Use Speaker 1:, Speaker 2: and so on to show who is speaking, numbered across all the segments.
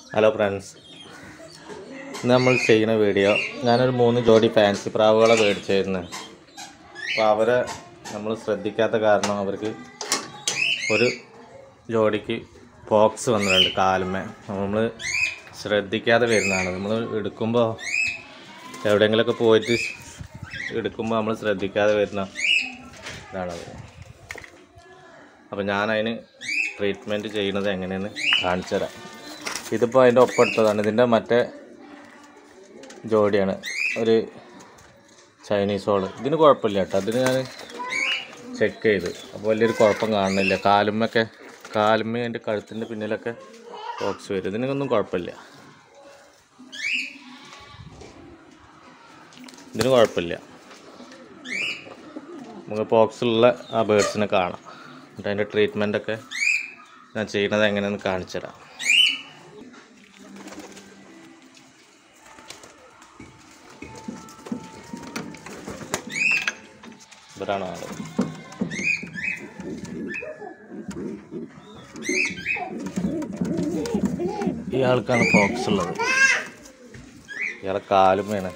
Speaker 1: Hello friends ഇന്ന് നമ്മൾ ചെയ്യുന്ന വീഡിയോ ഞാനൊരു മൂന്ന് ജോഡി ഫാൻസി പ്രാവുകളെ മേടിച്ചായിരുന്നു അപ്പോൾ അവരെ നമ്മൾ ശ്രദ്ധിക്കാത്ത കാരണം അവർക്ക് ഒരു ജോഡിക്ക് പോക്സ് വന്നിട്ടുണ്ട് കാലുമേ നമ്മൾ ശ്രദ്ധിക്കാതെ വരുന്നതാണ് നമ്മൾ എടുക്കുമ്പോൾ എവിടെയെങ്കിലുമൊക്കെ പോയിട്ട് എടുക്കുമ്പോൾ നമ്മൾ ശ്രദ്ധിക്കാതെ വരുന്ന ഇതാണത് അപ്പോൾ ഞാനതിന് ട്രീറ്റ്മെൻറ്റ് ചെയ്യുന്നത് എങ്ങനെയെന്ന് കാണിച്ചു തരാം ഇതിപ്പോൾ അതിൻ്റെ ഒപ്പം എടുത്തതാണ് ഇതിൻ്റെ മറ്റേ ജോഡിയാണ് ഒരു ചൈനീസ് ഹോള് ഇതിന് കുഴപ്പമില്ല കേട്ടോ അതിന് ഞാൻ ചെക്ക് ചെയ്ത് അപ്പോൾ വലിയൊരു കുഴപ്പം കാണുന്നില്ല കാലുമ്മൊക്കെ കാലുമ്മ എൻ്റെ കഴുത്തിൻ്റെ പിന്നിലൊക്കെ ബോക്സ് വരും ഇതിനൊന്നും കുഴപ്പമില്ല ഇതിന് കുഴപ്പമില്ല നമുക്ക് ബോക്സിലുള്ള ആ ബേഡ്സിനെ കാണാം എന്നിട്ട് അതിൻ്റെ ട്രീറ്റ്മെൻറ്റൊക്കെ ഞാൻ ചെയ്യുന്നത് എങ്ങനെയെന്ന് കാണിച്ചു തരാം ഇവരാണ് ആള് ഈ ആൾക്കാണ് ഫോക്സ് ഉള്ളത് ഇയാളെ കാലുമ്മയാണ്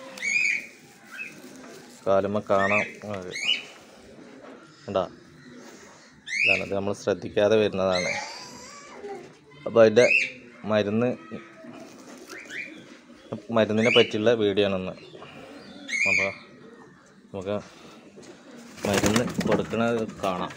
Speaker 1: കാലുമ്മ കാണാം അത്. കണ്ടാ ഇതാണ് ഇത് നമ്മൾ ശ്രദ്ധിക്കാതെ വരുന്നതാണ് അപ്പോൾ അതിൻ്റെ മരുന്ന് മരുന്നിനെ പറ്റിയുള്ള വീഡിയോ ആണെന്ന് അപ്പോൾ നമുക്ക് മരുന്ന് കൊടുക്കുന്നത് കാണാം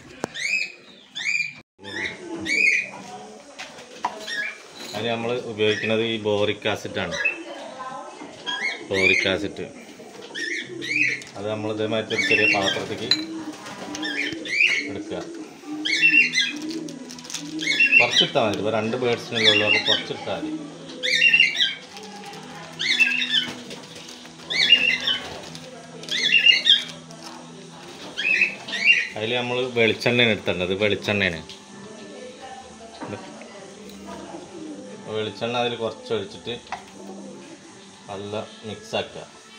Speaker 1: അതിന് നമ്മൾ ഉപയോഗിക്കുന്നത് ഈ ബോറിക് ആസിഡാണ് ബോറിക് ആസിഡ് അത് നമ്മൾ ഇതേമാതിരി ഒരു ചെറിയ പാത്രത്തേക്ക് എടുക്കുക കുറച്ചിട്ടാൽ മതി ഇപ്പോൾ രണ്ട് ബേഡ്സിനല്ലേ ഉള്ളൂ അപ്പോൾ കുറച്ചിട്ടാൽ മതി അതിൽ നമ്മൾ വെളിച്ചെണ്ണയാണ് എടുത്തേണ്ടത് വെളിച്ചെണ്ണയാണ് ഇത്. വെളിച്ചെണ്ണ അതിൽ കുറച്ച് ഒഴിച്ചിട്ട് നല്ല മിക്സ് ആക്കുക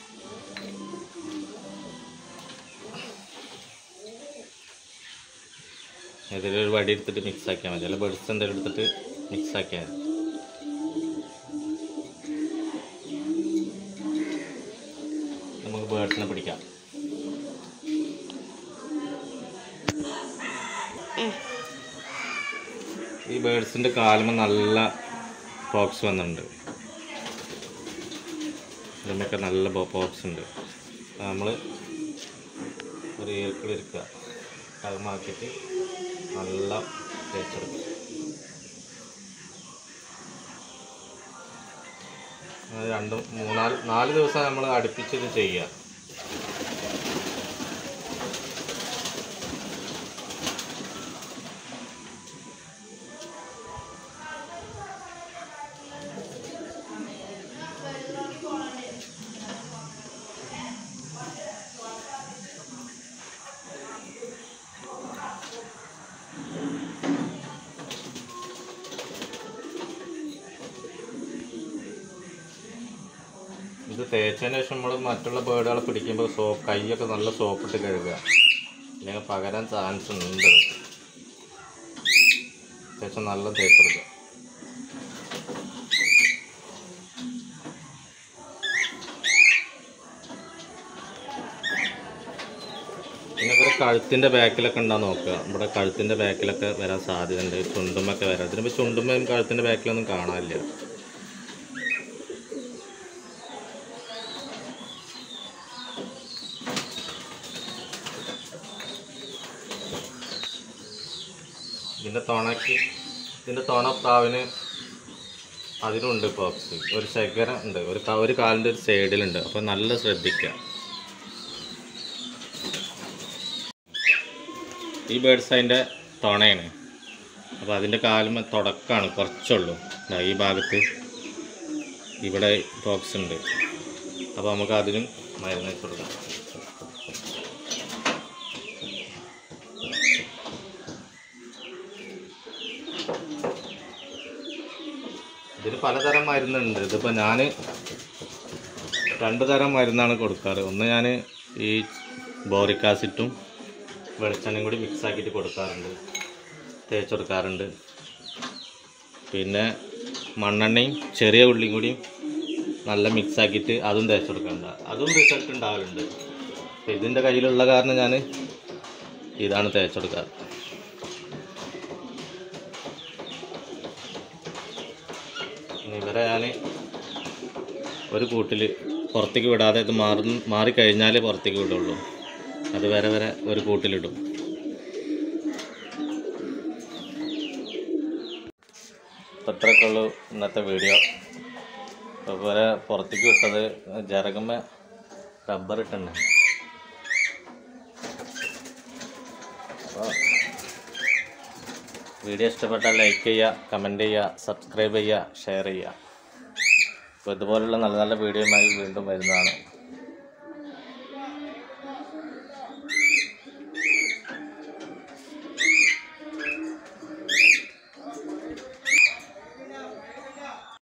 Speaker 1: ഇതിലൊരു വടി എടുത്തിട്ട് മിക്സ് ആക്കിയാൽ മതി അല്ല ബെഡ്സ് എന്തെങ്കിലും എടുത്തിട്ട് മിക്സ് ആക്കിയാൽ മതി നമുക്ക് ബേഡ്സിനെ പിടിക്കാം ഈ ബേഡ്സിൻ്റെ കാലുമ നല്ല പോക്സ് വന്നിട്ടുണ്ട് ഇതിനൊക്കെ നല്ല പോക്സ് ഉണ്ട് നമ്മൾ ഒരു ഈർക്കിളിരിക്കുക കലമാക്കിയിട്ട് നല്ല തേച്ചെടുക്കുക അത് രണ്ടും മൂന്നാല് നാല് ദിവസം നമ്മൾ അടുപ്പിച്ചിത് ചെയ്യുക ഇത് തേച്ചതിന് ശേഷം നമ്മൾ മറ്റുള്ള ബേഡുകളെ പിടിക്കുമ്പോൾ സോപ്പ് കൈയൊക്കെ നല്ല സോപ്പിട്ട് കഴുകുക അല്ലെങ്കിൽ പകരാൻ ചാൻസ് ഉണ്ട് ശേഷം നല്ല തേച്ചെടുക്കുക പിന്നെ ഇവരെ കഴുത്തിൻ്റെ ബാക്കിലൊക്കെ ഉണ്ടാ നോക്കുക ഇവിടെ കഴുത്തിൻ്റെ ബാക്കിലൊക്കെ വരാൻ സാധ്യതയുണ്ട് ചുണ്ടുമൊക്കെ വരാം ഇതിനിപ്പോൾ ചുണ്ടുമ്മയും കഴുത്തിൻ്റെ ബാക്കിലൊന്നും കാണാനില്ല ഇതിൻ്റെ തോണയ്ക്ക് ഇതിൻ്റെ തോണ പ്രാവിന് അതിനുണ്ട് പോക്സ് ഒരു ശകരം ഉണ്ട് ഒരു ക- ഒരു കാലിൻ്റെ ഒരു സൈഡിലുണ്ട് അപ്പോൾ നല്ല ശ്രദ്ധിക്കുക ഈ ബേഡ്സ് അതിൻ്റെ തുണയാണ് അപ്പോൾ അതിൻ്റെ കാലുമ തുടക്കമാണ് കുറച്ചുള്ളൂ ദാ ഈ ഭാഗത്ത് ഇവിടെ ബോക്സ് ഉണ്ട് അപ്പോൾ നമുക്ക് അതിനും മരുന്ന് വെച്ച് കൊടുക്കാം ഇതിന് പലതരം മരുന്നുണ്ട് ഇതിപ്പോൾ ഞാൻ രണ്ട് തരം മരുന്നാണ് കൊടുക്കാറ് ഒന്ന് ഞാൻ ഈ ബോറിക് ആസിഡും വെളിച്ചെണ്ണയും കൂടി മിക്സ് ആക്കിയിട്ട് കൊടുക്കാറുണ്ട് തേച്ച് കൊടുക്കാറുണ്ട് പിന്നെ മണ്ണെണ്ണയും ചെറിയ ഉള്ളിയും കൂടിയും നല്ല മിക്സ് ആക്കിയിട്ട് അതും തേച്ച് കൊടുക്കണ്ട അതും റിസൾട്ട് ഉണ്ടാവലുണ്ട് അപ്പം ഇതിൻ്റെ കയ്യിലുള്ള കാരണം ഞാൻ ഇതാണ് തേച്ച് കൊടുക്കാറ് ഇനി ഇവരെ ഞാൻ ഒരു കൂട്ടിൽ പുറത്തേക്ക് വിടാതെ ഇത് മാറി മാറിക്കഴിഞ്ഞാലേ പുറത്തേക്ക് വിടുള്ളൂ അത് വരെ വരെ ഒരു കൂട്ടിലിടും അപ്പോൾ ഇത്രയൊക്കെ ഉള്ളൂ ഇന്നത്തെ വീഡിയോ അതുപോലെ പുറത്തേക്ക് വിട്ടത് ജരകമ്മ റബ്ബർ ഇട്ടുണ്ട് അപ്പോൾ വീഡിയോ ഇഷ്ടപ്പെട്ടാൽ ലൈക്ക് ചെയ്യുക കമൻറ്റ് ചെയ്യുക സബ്സ്ക്രൈബ് ചെയ്യുക ഷെയർ ചെയ്യുക അപ്പോൾ ഇതുപോലുള്ള നല്ല നല്ല വീഡിയോയുമായി വീണ്ടും വരുന്നതാണ്